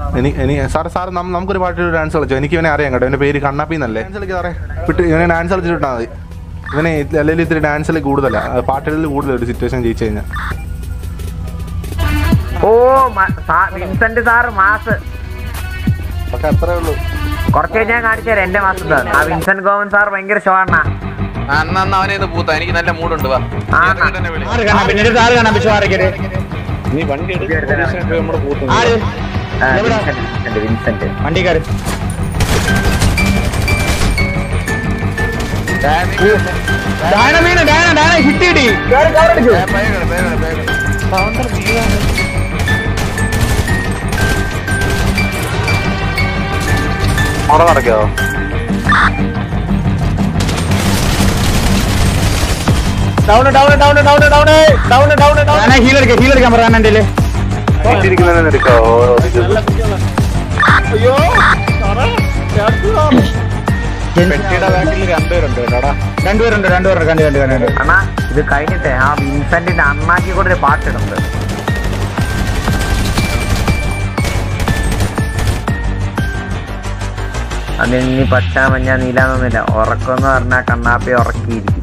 എനിക്ക് എനിക്ക് സാറേ സാറ് നം- നമുക്കൊരു പാട്ട് ഡാൻസ് കളിച്ചോ എനിക്ക് ഇവനെ അറിയാം കേട്ടോ എന്റെ പേര് കണ്ണാപ്പി എന്നല്ലേ ഡാൻസ് കളിക്ക് സാറേ വിട്ട് ഇവനെ ഡാൻസ് കളിച്ചിട്ട് വിട്ടാൽ മതി ഇവനെ അല്ലെങ്കിൽ ഇത്തിരി ഡാൻസിൽ കൂടുതലാണ് പാട്ടുകളിൽ കൂടുതൽ ഒരു സിറ്റുവേഷൻ ജയിച്ചു കഴിഞ്ഞാൽ ഓ മ- സാ- വിൻസെന്റ് സാർ മാസ് പക്ഷെ അത്രേ ഉള്ളൂ കുറച്ച് കഴിഞ്ഞ് ഞാൻ കാണിച്ചു തരാം എന്റെ മാസം സാർ ആ വിൻസെന്റ് ഗോവൻ സാർ ഭയങ്കര ഷോ ആണ് അന്ന് അന്ന് അവനെ ഇത് പൂത്ത എനിക്ക് നല്ല മൂടുണ്ട് വാ ആ, നീ ഇറങ്ങിയിട്ട് എന്നെ വിളി. ആറ് കാണാം പിന്നെ എടുത്ത് ആറ് കാണാം വിശ്വാസം ആരൊക്കെ നീ വണ്ടി എടുത്ത് പോലീസിനെ പോയി നമ്മള് കൂട്ടുന്നു ആര് എവിടെ? വിൻസെന്റ് വിൻസെന്റ് വണ്ടിക്കാര് ഡയനമീന ഡയന ഡയന ഹിറ്റ് കിട്ടി കേറി cover അടിച്ചു. ഏ, വേഗം, വേഗം, വേഗം. അവിടെ നടക്കാവോ down down down down down down down down heel എടുക്കാം ഹീൽ എടുക്കാൻ പറയാൻ എൻ്റെ എടുക്കാവോ അയ്യോ പെട്ടിയുടെ ബാക്കിൽ രണ്ടുപേരുണ്ട് കേട്ടോടാ രണ്ടുപേരുണ്ട് രണ്ടുപേരുണ്ട് കണ്ടു കണ്ടു കണ്ടു അണ്ണാ ഇത് കഴിഞ്ഞിട്ട് ആ വിൻസെന്റിന്റെ അണ്ണാക്കി കൂടെ ഒരു പാട്ടിടുന്നത് അതിനി പച്ച മഞ്ഞ നീലാന്നൊന്നുമില്ല ഉറക്കം എന്ന് പറഞ്ഞാൽ കണ്ണാപ്പി ഉറക്കിയിരിക്കും